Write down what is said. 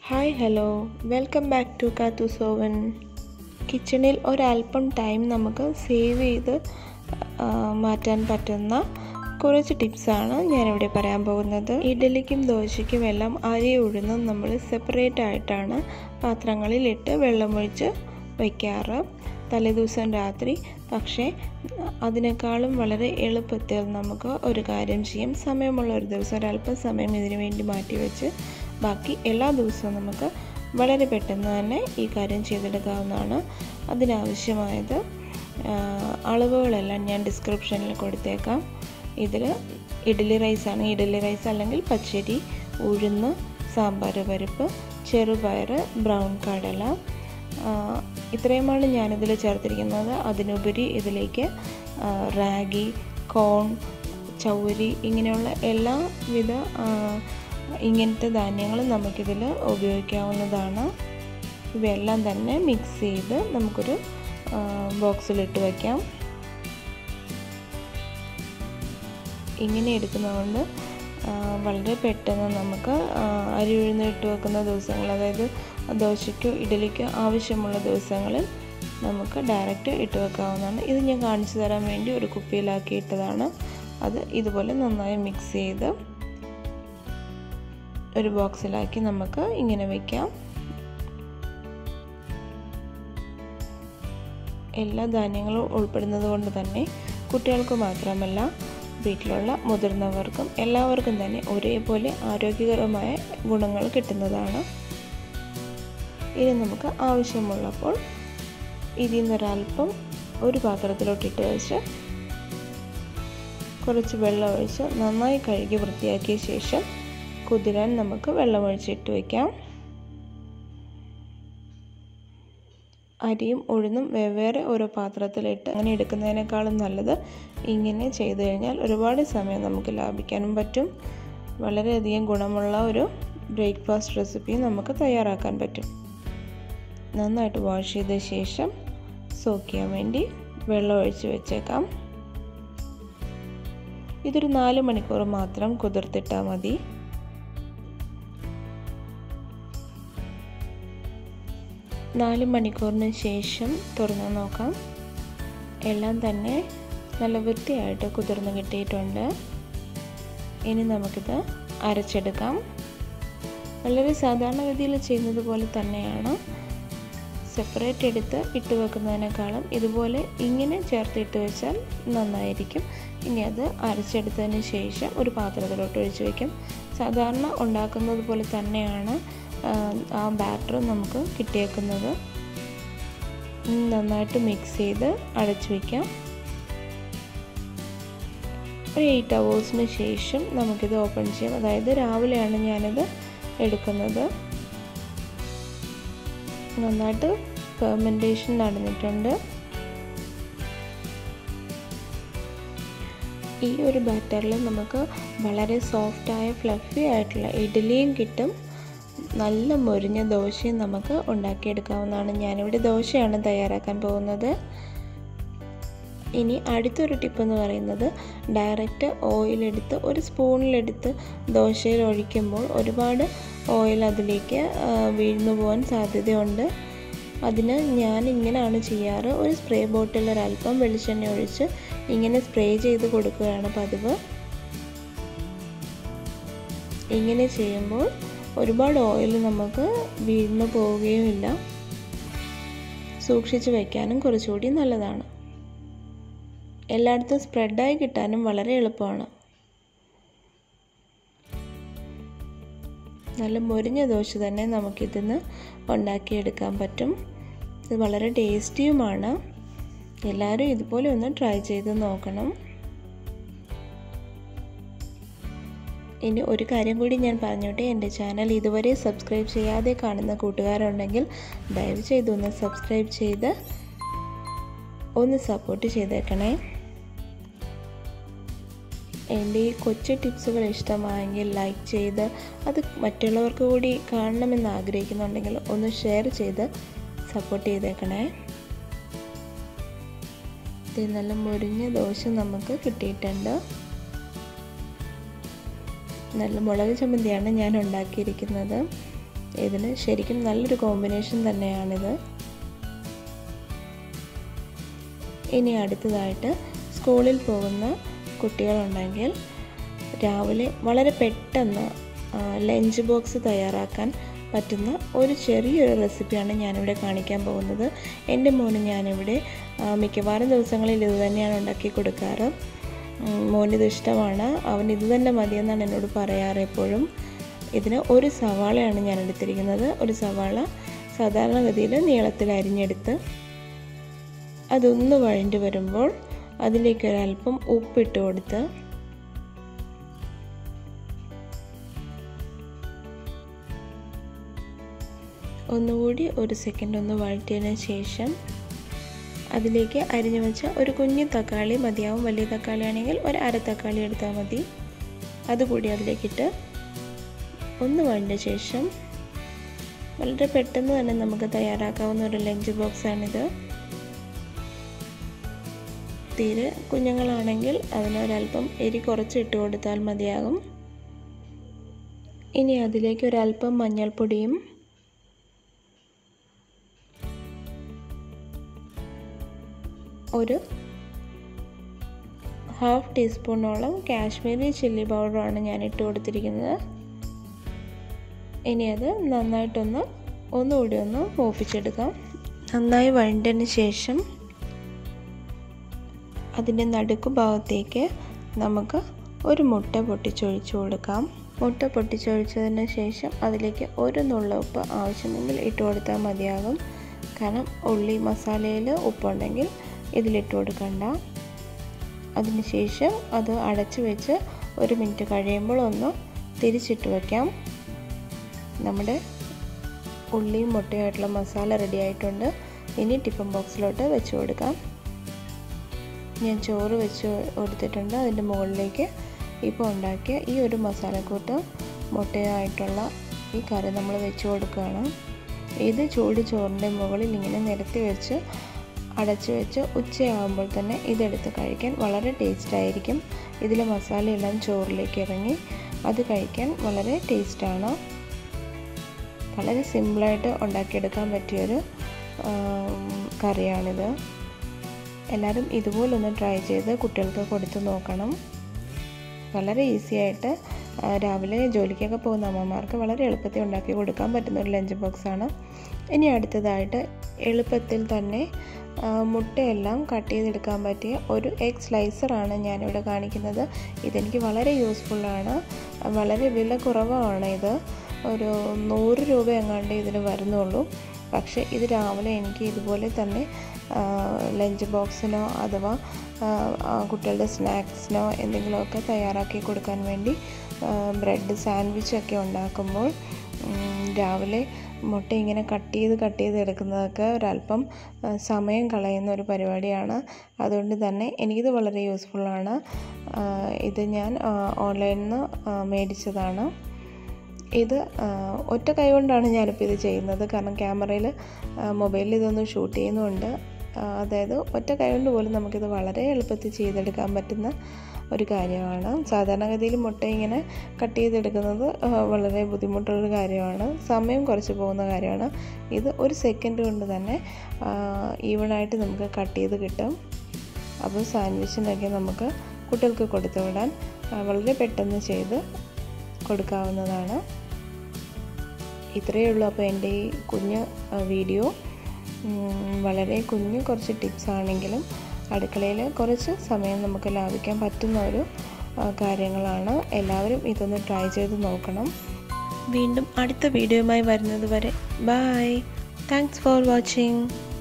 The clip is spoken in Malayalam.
hi hello welcome back to കാത്തു സോവൻ കിച്ചണിൽ ഒരല്പം ടൈം നമുക്ക് സേവ് ചെയ്ത് ആ, മാറ്റാൻ പറ്റുന്ന കുറച്ച് ടിപ്സാണ് ഞാനിവിടെ പറയാൻ പോകുന്നത് ഇഡലിക്കും ദോശയ്ക്കും എല്ലാം അരി ഉഴുന്നും നമ്മൾ സെപ്പറേറ്റ് ആയിട്ടാണ് പാത്രങ്ങളിലിട്ട് വെള്ളമൊഴിച്ച് വയ്ക്കാറ് തലേദിവസം രാത്രി പക്ഷേ അതിനേക്കാളും വളരെ എളുപ്പത്തിൽ നമുക്ക് ഒരു കാര്യം ചെയ്യാം സമയമുള്ള ഒരു ദിവസം ഒരല്പം സമയം ഇതിനു വേണ്ടി മാറ്റി വെച്ച് ബാക്കി എല്ലാ ദിവസവും നമുക്ക് വളരെ പെട്ടെന്ന് തന്നെ ഈ കാര്യം ചെയ്തെടുക്കാവുന്നതാണ് അതിനാവശ്യമായത് ആ, അളവുകളെല്ലാം ഞാൻ ഡിസ്ക്രിപ്ഷനിൽ കൊടുത്തേക്കാം ഇതിൽ ഇഡ്ഡലി റൈസാണ് ഇഡ്ഡലി റൈസ് അല്ലെങ്കിൽ പച്ചരി ഉഴുന്ന് സാമ്പാർ പരിപ്പ് ചെറുപയർ ബ്രൗൺ കടല ആ, ഇത്രയുമാണ് ഞാനിതിൽ ചേർത്തിരിക്കുന്നത് അതിനുപരി ഇതിലേക്ക് ആ, റാഗി കോൺ ചൗരി ഇങ്ങനെയുള്ള എല്ലാവിധ ആ, ഇങ്ങനത്തെ ധാന്യങ്ങളും നമുക്കിതിൽ ഉപയോഗിക്കാവുന്നതാണ് ഇവയെല്ലാം തന്നെ മിക്സ് ചെയ്ത് നമുക്കൊരു ബോക്സിലിട്ട് വയ്ക്കാം ഇങ്ങനെ എടുക്കുന്നതുകൊണ്ട് ആ, വളരെ പെട്ടെന്ന് നമുക്ക് ആ, അരി ഉഴുന്ന് ഇട്ട് വെക്കുന്ന ദിവസങ്ങൾ അതായത് ദോശയ്ക്കോ ഇഡലിക്കോ ആവശ്യമുള്ള ദിവസങ്ങളിൽ നമുക്ക് ഡയറക്റ്റ് ഇട്ട് വെക്കാവുന്നതാണ് ഇത് ഞാൻ കാണിച്ചു തരാൻ വേണ്ടി ഒരു കുപ്പിയിലാക്കി ഇട്ടതാണ് അത് ഇതുപോലെ നന്നായി മിക്സ് ചെയ്ത് ഒരു ബോക്സിലാക്കി നമുക്ക് ഇങ്ങനെ വയ്ക്കാം എല്ലാ ധാന്യങ്ങളും ഉൾപ്പെടുന്നത് കൊണ്ട് തന്നെ കുട്ടികൾക്ക് മാത്രമല്ല വീട്ടിലുള്ള മുതിർന്നവർക്കും എല്ലാവർക്കും തന്നെ ഒരേപോലെ ആരോഗ്യകരമായ ഗുണങ്ങൾ കിട്ടുന്നതാണ് ഇനി നമുക്ക് ആവശ്യമുള്ളപ്പോൾ ഇതിൽ നിന്നൊരല്പം ഒരു പാത്രത്തിലോട്ടിട്ട് വെച്ച് കുറച്ച് വെള്ളം ഒഴിച്ച് നന്നായി കഴുകി വൃത്തിയാക്കിയ ശേഷം കുതിരാൻ നമുക്ക് വെള്ളമൊഴിച്ചിട്ട് വയ്ക്കാം അരിയും ഉഴുന്നും വെവ്വേറെ ഓരോ പാത്രത്തിലിട്ട് അങ്ങനെ എടുക്കുന്നതിനേക്കാളും നല്ലത് ഇങ്ങനെ ചെയ്തു കഴിഞ്ഞാൽ ഒരുപാട് സമയം നമുക്ക് ലാഭിക്കാനും പറ്റും വളരെയധികം ഗുണമുള്ള ഒരു ബ്രേക്ക്ഫാസ്റ്റ് റെസിപ്പി നമുക്ക് തയ്യാറാക്കാൻ പറ്റും നന്നായിട്ട് വാഷ് ചെയ്ത ശേഷം സോക്ക് ചെയ്യാൻ വേണ്ടി വെള്ളം ഒഴിച്ച് വെച്ചേക്കാം ഇതൊരു നാല് മണിക്കൂർ മാത്രം കുതിർത്തിട്ടാൽ മതി നാല് മണിക്കൂറിന് ശേഷം തുറന്ന് നോക്കാം എല്ലാം തന്നെ നല്ല വൃത്തിയായിട്ട് കുതിർന്ന് കിട്ടിയിട്ടുണ്ട് ഇനി നമുക്കിത് അരച്ചെടുക്കാം വളരെ സാധാരണഗതിയിൽ ചെയ്യുന്നത് പോലെ തന്നെയാണ് സെപ്പറേറ്റ് എടുത്ത് ഇട്ട് വെക്കുന്നതിനേക്കാളും ഇതുപോലെ ഇങ്ങനെ ചേർത്ത് ഇട്ട് വെച്ചാൽ നന്നായിരിക്കും ഇനി അത് അരച്ചെടുത്തതിന് ശേഷം ഒരു പാത്രത്തിലോട്ട് ഒഴിച്ച് വയ്ക്കും സാധാരണ ഉണ്ടാക്കുന്നത് പോലെ തന്നെയാണ് ആ ബാറ്റർ നമുക്ക് കിട്ടിയേക്കുന്നത് നന്നായിട്ട് മിക്സ് ചെയ്ത് അടച്ചു വയ്ക്കാം ഒരു എയ്റ്റ് അവേഴ്സിന് ശേഷം നമുക്കിത് ഓപ്പൺ ചെയ്യാം അതായത് രാവിലെയാണ് ഞാനിത് എടുക്കുന്നത് നന്നായിട്ട് ഫെർമെൻറ്റേഷൻ നടന്നിട്ടുണ്ട് ഈ ഒരു ബാറ്ററിൽ നമുക്ക് വളരെ സോഫ്റ്റായ ഫ്ലഫി ആയിട്ടുള്ള ഇഡ്ഡലിയും കിട്ടും നല്ല മൊരിഞ്ഞ ദോശയും നമുക്ക് ഉണ്ടാക്കിയെടുക്കാവുന്നതാണ് ഞാനിവിടെ ദോശയാണ് തയ്യാറാക്കാൻ പോകുന്നത് ഇനി അടുത്തൊരു ടിപ്പ് എന്ന് പറയുന്നത് ഡയറക്റ്റ് ഓയിലെടുത്ത് ഒരു സ്പൂണിലെടുത്ത് ദോശയിൽ ഒഴിക്കുമ്പോൾ ഒരുപാട് ഓയിൽ അതിലേക്ക് വീഴ്ന്നു പോകാൻ സാധ്യതയുണ്ട് അതിന് ഞാൻ ഇങ്ങനെയാണ് ചെയ്യാറ് ഒരു സ്പ്രേ ബോട്ടിൽ ഒരല്പം വെളിച്ചെണ്ണ ഒഴിച്ച് ഇങ്ങനെ സ്പ്രേ ചെയ്ത് കൊടുക്കുകയാണ് പതിവ് ഇങ്ങനെ ചെയ്യുമ്പോൾ ഒരുപാട് ഓയിൽ നമുക്ക് വീഴ്ന്നു പോവുകയുമില്ല സൂക്ഷിച്ച് വയ്ക്കാനും കുറച്ചുകൂടി നല്ലതാണ് എല്ലായിടത്തും സ്പ്രെഡായി കിട്ടാനും വളരെ എളുപ്പമാണ് നല്ല മുരിഞ്ഞ ദോശ തന്നെ നമുക്കിതിന്ന് ഉണ്ടാക്കിയെടുക്കാൻ പറ്റും ഇത് വളരെ ടേസ്റ്റിയുമാണ് എല്ലാവരും ഇതുപോലെ ഒന്ന് ട്രൈ ചെയ്ത് നോക്കണം ഇനി ഒരു കാര്യം കൂടി ഞാൻ പറഞ്ഞോട്ടെ എൻ്റെ ചാനൽ ഇതുവരെ സബ്സ്ക്രൈബ് ചെയ്യാതെ കാണുന്ന കൂട്ടുകാരുണ്ടെങ്കിൽ ദയവ് ചെയ്തൊന്ന് സബ്സ്ക്രൈബ് ചെയ്ത് ഒന്ന് സപ്പോർട്ട് ചെയ്തേക്കണേ എൻ്റെ ഈ കൊച്ചു ടിപ്സുകൾ ഇഷ്ടമായെങ്കിൽ ലൈക്ക് ചെയ്ത് അത് മറ്റുള്ളവർക്ക് കൂടി കാണണമെന്ന് ആഗ്രഹിക്കുന്നുണ്ടെങ്കിൽ ഒന്ന് ഷെയർ ചെയ്ത് സപ്പോർട്ട് ചെയ്തേക്കണേ ഇത് നല്ല മുരിഞ്ഞ ദോശ നമുക്ക് കിട്ടിയിട്ടുണ്ട് നല്ല മുളക് ചമ്മന്തിയാണ് ഞാൻ ഉണ്ടാക്കിയിരിക്കുന്നത് ഇതിന് ശരിക്കും നല്ലൊരു കോമ്പിനേഷൻ തന്നെയാണിത് ഇനി അടുത്തതായിട്ട് സ്കൂളിൽ പോകുന്ന കുട്ടികളുണ്ടെങ്കിൽ രാവിലെ വളരെ പെട്ടെന്ന് ലഞ്ച് ബോക്സ് തയ്യാറാക്കാൻ പറ്റുന്ന ഒരു ചെറിയൊരു റെസിപ്പിയാണ് ഞാനിവിടെ കാണിക്കാൻ പോകുന്നത് എൻ്റെ മോന് ഞാനിവിടെ മിക്കവാറും ദിവസങ്ങളിൽ ഇത് തന്നെയാണ് ഉണ്ടാക്കി കൊടുക്കാറ് മോനിത് ഇഷ്ടമാണ് അവൻ ഇത് തന്നെ മതിയെന്നാണ് എന്നോട് പറയാറ് എപ്പോഴും ഇതിന് ഒരു സവാളയാണ് ഞാൻ എടുത്തിരിക്കുന്നത് ഒരു സവാള സാധാരണഗതിയിൽ നീളത്തിൽ അരിഞ്ഞെടുത്ത് അതൊന്ന് വഴണ്ടി വരുമ്പോൾ അതിലേക്ക് ഒരല്പം ഉപ്പിട്ട് കൊടുത്ത് ഒന്നുകൂടി ഒരു സെക്കൻഡ് ഒന്ന് വഴറ്റിയതിന് ശേഷം അതിലേക്ക് അരിഞ്ഞു വെച്ച ഒരു കുഞ്ഞു തക്കാളി മതിയാവും വലിയ തക്കാളി ആണെങ്കിൽ ഒരു അര തക്കാളി എടുത്താൽ മതി അതുകൂടി അതിലേക്കിട്ട് ഒന്ന് വഴണ്ട ശേഷം വളരെ പെട്ടെന്ന് തന്നെ നമുക്ക് തയ്യാറാക്കാവുന്ന ഒരു ലഞ്ച് ബോക്സാണിത് തീരെ കുഞ്ഞുങ്ങളാണെങ്കിൽ അതിനൊരല്പം എരി കുറച്ച് ഇട്ട് കൊടുത്താൽ മതിയാകും ഇനി അതിലേക്ക് ഒരല്പം മഞ്ഞൾപ്പൊടിയും ഒരു ഹാഫ് ടീസ്പൂണോളം കാശ്മീരി ചില്ലി പൗഡറാണ് ഞാൻ ഇട്ട് കൊടുത്തിരിക്കുന്നത് ഇനി അത് നന്നായിട്ടൊന്ന് ഒന്നുകൂടി ഒന്ന് മൂപ്പിച്ചെടുക്കാം നന്നായി വഴണ്ടതിന് ശേഷം അതിൻ്റെ നടുക്ക് ഭാഗത്തേക്ക് നമുക്ക് ഒരു മുട്ട പൊട്ടിച്ചൊഴിച്ചു കൊടുക്കാം മുട്ട പൊട്ടിച്ചൊഴിച്ചതിന് ശേഷം അതിലേക്ക് ഒരു നുള്ള ഉപ്പ് ആവശ്യമെങ്കിൽ ഇട്ട് കൊടുത്താൽ മതിയാകും കാരണം ഉള്ളി മസാലയിൽ ഉപ്പുണ്ടെങ്കിൽ ഇതിലിട്ട് കൊടുക്കണ്ട അതിനുശേഷം അത് അടച്ചു വെച്ച് ഒരു മിനിറ്റ് കഴിയുമ്പോൾ ഒന്ന് തിരിച്ചിട്ട് വയ്ക്കാം നമ്മുടെ ഉള്ളിയും മുട്ടയായിട്ടുള്ള മസാല റെഡി ആയിട്ടുണ്ട് ഇനി ടിഫിൻ ബോക്സിലോട്ട് വെച്ച് കൊടുക്കാം ഞാൻ ചോറ് വെച്ച് കൊടുത്തിട്ടുണ്ട് അതിൻ്റെ മുകളിലേക്ക് ഇപ്പോൾ ഉണ്ടാക്കിയ ഈ ഒരു മസാലക്കൂട്ട് മുട്ടയായിട്ടുള്ള ഈ കറി നമ്മൾ വെച്ച് കൊടുക്കുകയാണ് ഇത് ചൂട് ചോറിൻ്റെ മുകളിൽ ഇങ്ങനെ നിരത്തി വെച്ച് അടച്ചു വെച്ച് ഉച്ചയാകുമ്പോൾ തന്നെ ഇതെടുത്ത് കഴിക്കാൻ വളരെ ടേസ്റ്റ് ആയിരിക്കും ഇതിലെ മസാലയെല്ലാം ചോറിലേക്ക് ഇറങ്ങി അത് കഴിക്കാൻ വളരെ ടേസ്റ്റാണ് വളരെ സിമ്പിളായിട്ട് ഉണ്ടാക്കിയെടുക്കാൻ പറ്റിയൊരു കറിയാണിത് എല്ലാവരും ഇതുപോലൊന്ന് ട്രൈ ചെയ്ത് കുട്ടികൾക്ക് കൊടുത്തു നോക്കണം വളരെ ഈസി ആയിട്ട് രാവിലെ ജോലിക്കൊക്കെ പോകുന്ന അമ്മമാർക്ക് വളരെ എളുപ്പത്തിൽ ഉണ്ടാക്കി കൊടുക്കാൻ പറ്റുന്ന ഒരു ലഞ്ച് ബോക്സാണ് ഇനി അടുത്തതായിട്ട് എളുപ്പത്തിൽ തന്നെ മുട്ടയെല്ലാം കട്ട് ചെയ്തെടുക്കാൻ പറ്റിയ ഒരു എഗ് സ്ലൈസറാണ് ഞാനിവിടെ കാണിക്കുന്നത് ഇതെനിക്ക് വളരെ യൂസ്ഫുള്ളാണ് വളരെ വില കുറവാണ് ഇത് ഒരു നൂറ് രൂപ എങ്ങാണ്ട് ഇതിന് വരുന്നുള്ളൂ പക്ഷേ ഇത് രാവിലെ എനിക്ക് ഇതുപോലെ തന്നെ ലഞ്ച് ബോക്സിനോ അഥവാ കുട്ടികളുടെ സ്നാക്സിനോ എന്തെങ്കിലുമൊക്കെ തയ്യാറാക്കി കൊടുക്കാൻ വേണ്ടി ബ്രെഡ് സാൻഡ്വിച്ചൊക്കെ ഉണ്ടാക്കുമ്പോൾ രാവിലെ മുട്ട ഇങ്ങനെ കട്ട് ചെയ്ത് കട്ട് ചെയ്ത് എടുക്കുന്നതൊക്കെ ഒരല്പം സമയം കളയുന്ന ഒരു പരിപാടിയാണ് അതുകൊണ്ട് തന്നെ എനിക്കിത് വളരെ യൂസ്ഫുള്ളാണ് ഇത് ഞാൻ ഓൺലൈനിൽ നിന്ന് മേടിച്ചതാണ് ഇത് ഒറ്റ കൈ കൊണ്ടാണ് ഞാനിപ്പോൾ ഇത് ചെയ്യുന്നത് കാരണം ക്യാമറയിൽ മൊബൈലിൽ ഇതൊന്ന് ഷൂട്ട് ചെയ്യുന്നുണ്ട് അതായത് ഒറ്റ കൈ കൊണ്ട് പോലും നമുക്കിത് വളരെ എളുപ്പത്തിൽ ചെയ്തെടുക്കാൻ പറ്റുന്ന ഒരു കാര്യമാണ് സാധാരണഗതിയിൽ മുട്ട ഇങ്ങനെ കട്ട് ചെയ്തെടുക്കുന്നത് വളരെ ബുദ്ധിമുട്ടുള്ളൊരു കാര്യമാണ് സമയം കുറച്ച് പോകുന്ന കാര്യമാണ് ഇത് ഒരു സെക്കൻഡ് കൊണ്ട് തന്നെ ഈവണായിട്ട് നമുക്ക് കട്ട് ചെയ്ത് കിട്ടും അപ്പോൾ സാൻഡ്വിച്ചിനൊക്കെ നമുക്ക് കുട്ടികൾക്ക് കൊടുത്തു വിടാൻ വളരെ പെട്ടെന്ന് ചെയ്ത് കൊടുക്കാവുന്നതാണ് ഇത്രയേ ഉള്ളൂ അപ്പോൾ എൻ്റെ ഈ കുഞ്ഞ് വീഡിയോ വളരെ കുഞ്ഞു കുറച്ച് ടിപ്സ് ആണെങ്കിലും അടുക്കളയിൽ കുറച്ച് സമയം നമുക്ക് ലാഭിക്കാൻ പറ്റുന്ന ഒരു കാര്യങ്ങളാണ് എല്ലാവരും ഇതൊന്ന് ട്രൈ ചെയ്ത് നോക്കണം വീണ്ടും അടുത്ത വീഡിയോയുമായി വരുന്നത് വരെ ബായ് താങ്ക്സ് ഫോർ വാച്ചിങ്